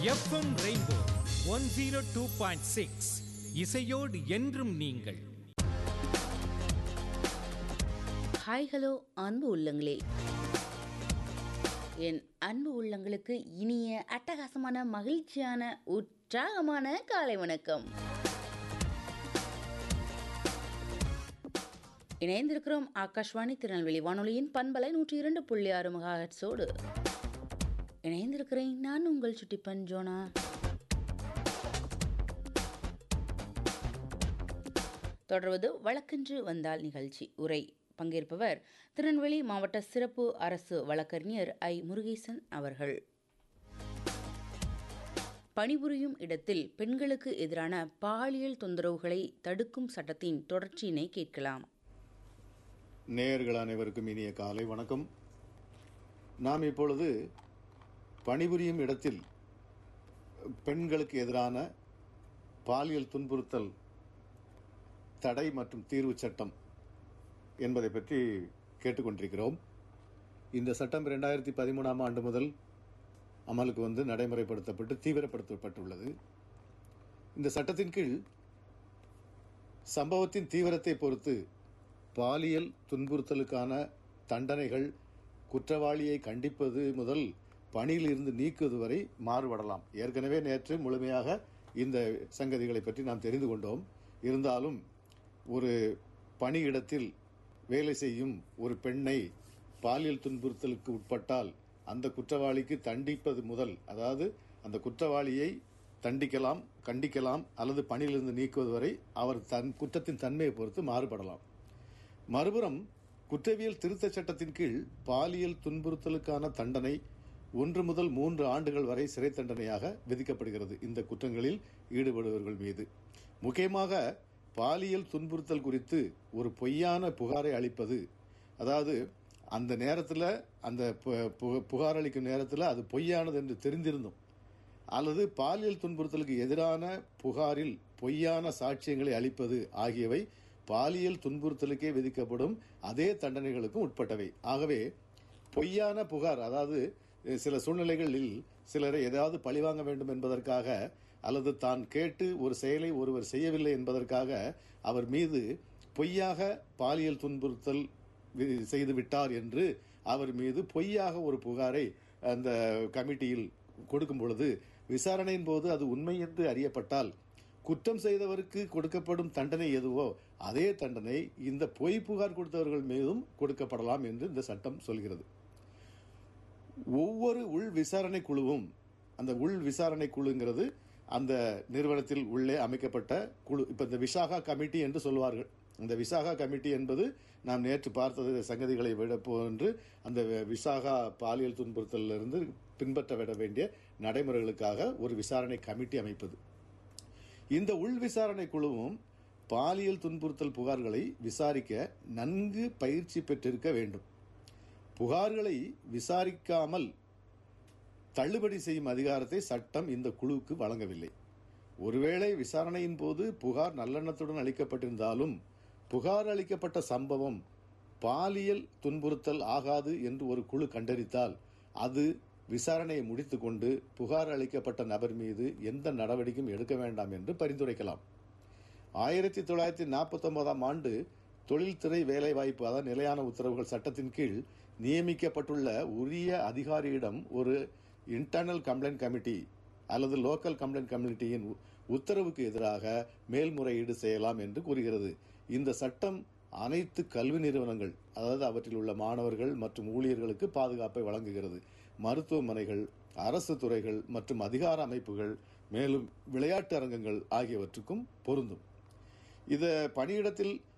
FM rainbow one zero two point six இசையோடு என்றும் நீங்கள் ஹாய் ஹலோ அன்பு உள்ளங்களே என் அன்பு உள்ளங்களுக்கு இனிய அட்டகாசமான மகிழ்ச்சியான உற்சாகமான காலை வணக்கம் இணைந்திருக்கிறோம் ஆகாஷ்வாணி திருநெல்வேலி வானொலியின் பண்பலை நூற்றி இரண்டு புள்ளி ஆறு மெகாஹெட்ஸோடு இணைந்திருக்கிறேன் நான் உங்கள் சுட்டிப்பன் ஜோனா தொடர்வது வழக்கென்று வந்தால் நிகழ்ச்சி உரை பங்கேற்பவர் திருநெல்வேலி மாவட்ட சிறப்பு அரசு வழக்கறிஞர் ஐ முருகேசன் அவர்கள் பணிபுரியும் இடத்தில் பெண்களுக்கு எதிரான பாலியல் தொந்தரவுகளை தடுக்கும் சட்டத்தின் தொடர்ச்சியினை கேட்கலாம் நேயர்கள் அனைவருக்கும் இனிய காலை வணக்கம் நாம் இப்பொழுது பணிபுரியும் இடத்தில் பெண்களுக்கு எதிரான பாலியல் துன்புறுத்தல் தடை மற்றும் தீர்வு சட்டம் என்பதை பற்றி கேட்டுக்கொண்டிருக்கிறோம் இந்த சட்டம் இரண்டாயிரத்தி பதிமூணாம் ஆண்டு முதல் அமலுக்கு வந்து நடைமுறைப்படுத்தப்பட்டு தீவிரப்படுத்தப்பட்டுள்ளது இந்த சட்டத்தின் கீழ் சம்பவத்தின் தீவிரத்தை பொறுத்து பாலியல் துன்புறுத்தலுக்கான தண்டனைகள் குற்றவாளியை கண்டிப்பது முதல் பணியில் இருந்து நீக்குவது வரை மாறுபடலாம் ஏற்கனவே நேற்று முழுமையாக இந்த சங்கதிகளை பற்றி நாம் தெரிந்து கொண்டோம் இருந்தாலும் ஒரு பணியிடத்தில் வேலை செய்யும் ஒரு பெண்ணை பாலியல் துன்புறுத்தலுக்கு உட்பட்டால் அந்த குற்றவாளிக்கு தண்டிப்பது முதல் அதாவது அந்த குற்றவாளியை தண்டிக்கலாம் கண்டிக்கலாம் அல்லது பணியிலிருந்து நீக்குவது வரை அவர் தன் குற்றத்தின் தன்மையை பொறுத்து மாறுபடலாம் மறுபுறம் குற்றவியல் திருத்தச் சட்டத்தின் கீழ் பாலியல் துன்புறுத்தலுக்கான தண்டனை ஒன்று முதல் மூன்று ஆண்டுகள் வரை சிறை தண்டனையாக விதிக்கப்படுகிறது இந்த குற்றங்களில் ஈடுபடுபவர்கள் மீது முக்கியமாக பாலியல் துன்புறுத்தல் குறித்து ஒரு பொய்யான புகாரை அளிப்பது அதாவது அந்த நேரத்தில் அந்த பு- பு- புகார் அளிக்கும் நேரத்தில் அது பொய்யானது என்று தெரிந்திருந்தும் அல்லது பாலியல் துன்புறுத்தலுக்கு எதிரான புகாரில் பொய்யான சாட்சியங்களை அளிப்பது ஆகியவை பாலியல் துன்புறுத்தலுக்கே விதிக்கப்படும் அதே தண்டனைகளுக்கும் உட்பட்டவை ஆகவே பொய்யான புகார் அதாவது அஹ், சில சூழ்நிலைகளில் சிலரை ஏதாவது பழிவாங்க வேண்டும் என்பதற்காக அல்லது தான் கேட்டு ஒரு செயலை ஒருவர் செய்யவில்லை என்பதற்காக அவர் மீது பொய்யாக பாலியல் துன்புறுத்தல் வி- செய்து விட்டார் என்று அவர் மீது பொய்யாக ஒரு புகாரை அந்த கமிட்டியில் கொடுக்கும் பொழுது விசாரணையின் போது அது உண்மை என்று அறியப்பட்டால் குற்றம் செய்தவருக்கு கொடுக்கப்படும் தண்டனை எதுவோ அதே தண்டனை இந்த பொய் புகார் கொடுத்தவர்கள் மீதும் கொடுக்கப்படலாம் என்று இந்த சட்டம் சொல்கிறது ஒவ்வொரு உள் விசாரணை குழுவும் அந்த உள் விசாரணை குழுங்கிறது அந்த நிறுவனத்தில் உள்ளே அமைக்கப்பட்ட குழு இப்ப இந்த விசாகா கமிட்டி என்று சொல்வார்கள் இந்த விசாகா கமிட்டி என்பது நாம் நேற்று பார்த்தது சங்கதிகளை விட போன்று அந்த விசாகா பாலியல் துன்புறுத்தலிலிருந்து பின்பற்ற விட வேண்டிய நடைமுறைகளுக்காக ஒரு விசாரணை கமிட்டி அமைப்பது இந்த உள் விசாரணை குழுவும் பாலியல் துன்புறுத்தல் புகார்களை விசாரிக்க நன்கு பயிற்சி பெற்றிருக்க வேண்டும் புகார்களை விசாரிக்காமல் தள்ளுபடி செய்யும் அதிகாரத்தை சட்டம் இந்த குழுவுக்கு வழங்கவில்லை ஒருவேளை விசாரணையின் போது புகார் நல்லெண்ணத்துடன் அளிக்கப்பட்டிருந்தாலும் புகார் அளிக்கப்பட்ட சம்பவம் பாலியல் துன்புறுத்தல் ஆகாது என்று ஒரு குழு கண்டறித்தால் அது விசாரணையை முடித்துக்கொண்டு புகார் அளிக்கப்பட்ட நபர் மீது எந்த நடவடிக்கையும் எடுக்க வேண்டாம் என்று பரிந்துரைக்கலாம் ஆயிரத்தி தொள்ளாயிரத்தி நாற்பத்தி ஒன்பதாம் ஆண்டு தொழில்துறை வேலைவாய்ப்பு அதாவது நிலையான உத்தரவுகள் சட்டத்தின் கீழ் நியமிக்கப்பட்டுள்ள உரிய அதிகாரியிடம் ஒரு இன்டர்னல் கம்ப்ளைண்ட் கமிட்டி அல்லது லோக்கல் கம்ப்ளைண்ட் கமிட்டியின் உ- உத்தரவுக்கு எதிராக மேல்முறையீடு செய்யலாம் என்று கூறுகிறது இந்த சட்டம் அனைத்து கல்வி நிறுவனங்கள் அதாவது அவற்றில் உள்ள மாணவர்கள் மற்றும் ஊழியர்களுக்கு பாதுகாப்பை வழங்குகிறது மருத்துவமனைகள் அரசு துறைகள் மற்றும் அதிகார அமைப்புகள் மேலும் விளையாட்டு அரங்கங்கள் ஆகியவற்றுக்கும் பொருந்தும் இது பணியிடத்தில்